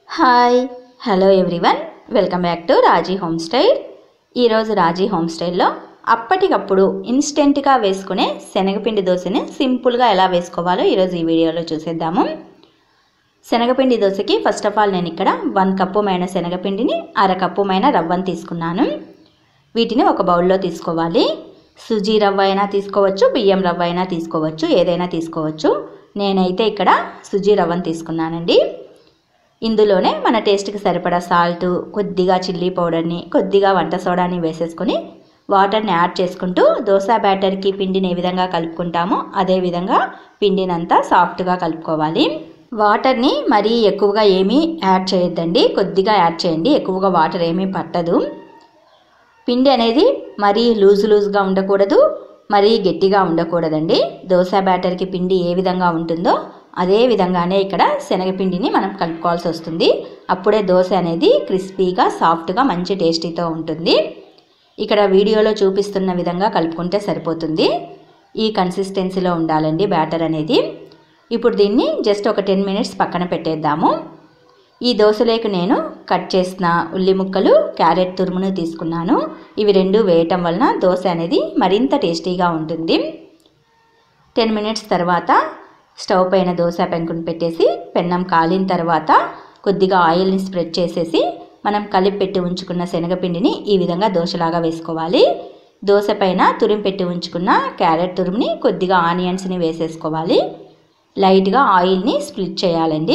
hi hello everyone welcome back to Raji home style ఈరోజు Raji home స్టైల్లో అప్పటికప్పుడు ఇన్స్టెంట్గా వేసుకునే శనగపిండి దోశని సింపుల్గా ఎలా వేసుకోవాలో ఈరోజు ఈ వీడియోలో చూసేద్దాము శనగపిండి దోశకి ఫస్ట్ ఆఫ్ ఆల్ నేను ఇక్కడ వన్ కప్పు మైన శనగపిండిని అర కప్పు మైన రవ్వని తీసుకున్నాను వీటిని ఒక బౌల్లో తీసుకోవాలి సుజీ రవ్వ అయినా తీసుకోవచ్చు బియ్యం రవ్వ అయినా తీసుకోవచ్చు ఏదైనా తీసుకోవచ్చు నేనైతే ఇక్కడ సుజీ రవ్వని తీసుకున్నానండి ఇందులోనే మన టేస్ట్కి సరిపడా సాల్ట్ కొద్దిగా చిల్లీ పౌడర్ని కొద్దిగా వంట సోడాని వేసేసుకొని వాటర్ని యాడ్ చేసుకుంటూ దోశ బ్యాటర్కి పిండిని ఏ విధంగా కలుపుకుంటామో అదే విధంగా పిండినంతా సాఫ్ట్గా కలుపుకోవాలి వాటర్ని మరీ ఎక్కువగా ఏమీ యాడ్ చేయొద్దండి కొద్దిగా యాడ్ చేయండి ఎక్కువగా వాటర్ ఏమీ పట్టదు పిండి అనేది మరీ లూజ్ లూజ్గా ఉండకూడదు మరీ గట్టిగా ఉండకూడదండి దోశ బ్యాటర్కి పిండి ఏ విధంగా ఉంటుందో అదే విధంగానే ఇక్కడ శనగపిండిని మనం కలుపుకోవాల్సి వస్తుంది అప్పుడే దోశ అనేది క్రిస్పీగా సాఫ్ట్గా మంచి టేస్టీతో ఉంటుంది ఇక్కడ వీడియోలో చూపిస్తున్న విధంగా కలుపుకుంటే సరిపోతుంది ఈ కన్సిస్టెన్సీలో ఉండాలండి బ్యాటర్ అనేది ఇప్పుడు దీన్ని జస్ట్ ఒక టెన్ మినిట్స్ పక్కన పెట్టేద్దాము ఈ దోశలేకు నేను కట్ చేసిన ఉల్లి ముక్కలు క్యారెట్ తురుమును తీసుకున్నాను ఇవి రెండు వేయటం వలన దోశ అనేది మరింత టేస్టీగా ఉంటుంది టెన్ మినిట్స్ తర్వాత స్టవ్ పైన దోశ పెంకుని పెట్టేసి పెన్నం కాలిన తర్వాత కొద్దిగా ఆయిల్ని స్ప్రెడ్ చేసేసి మనం కలిపి పెట్టి ఉంచుకున్న శనగపిండిని ఈ విధంగా దోశలాగా వేసుకోవాలి దోశ పైన తురిమి పెట్టి ఉంచుకున్న క్యారెట్ తురుముని కొద్దిగా ఆనియన్స్ని వేసేసుకోవాలి లైట్గా ఆయిల్ని స్ప్లిట్ చేయాలండి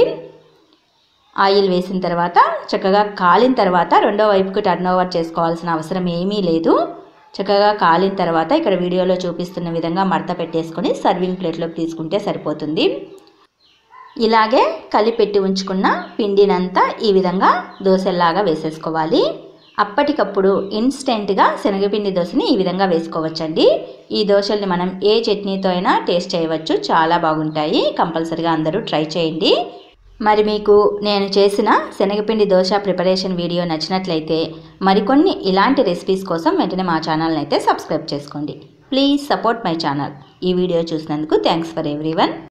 ఆయిల్ వేసిన తర్వాత చక్కగా కాలిన తర్వాత రెండో వైపుకి టర్న్ ఓవర్ చేసుకోవాల్సిన అవసరం ఏమీ లేదు చక్కగా కాలిన తర్వాత ఇక్కడ వీడియోలో చూపిస్తున్న విధంగా మడత పెట్టేసుకొని సర్వింగ్ ప్లేట్లోకి తీసుకుంటే సరిపోతుంది ఇలాగే కలిపెట్టి ఉంచుకున్న పిండినంతా ఈ విధంగా దోశల్లాగా వేసేసుకోవాలి అప్పటికప్పుడు ఇన్స్టెంట్గా శనగపిండి దోశని ఈ విధంగా వేసుకోవచ్చండి ఈ దోశల్ని మనం ఏ చట్నీతో అయినా టేస్ట్ చేయవచ్చు చాలా బాగుంటాయి కంపల్సరిగా అందరూ ట్రై చేయండి మరి మీకు నేను చేసిన శనగపిండి దోశ ప్రిపరేషన్ వీడియో నచ్చినట్లయితే మరికొన్ని ఇలాంటి రెసిపీస్ కోసం వెంటనే మా ఛానల్ని అయితే సబ్స్క్రైబ్ చేసుకోండి ప్లీజ్ సపోర్ట్ మై ఛానల్ ఈ వీడియో చూసినందుకు థ్యాంక్స్ ఫర్ ఎవ్రీవన్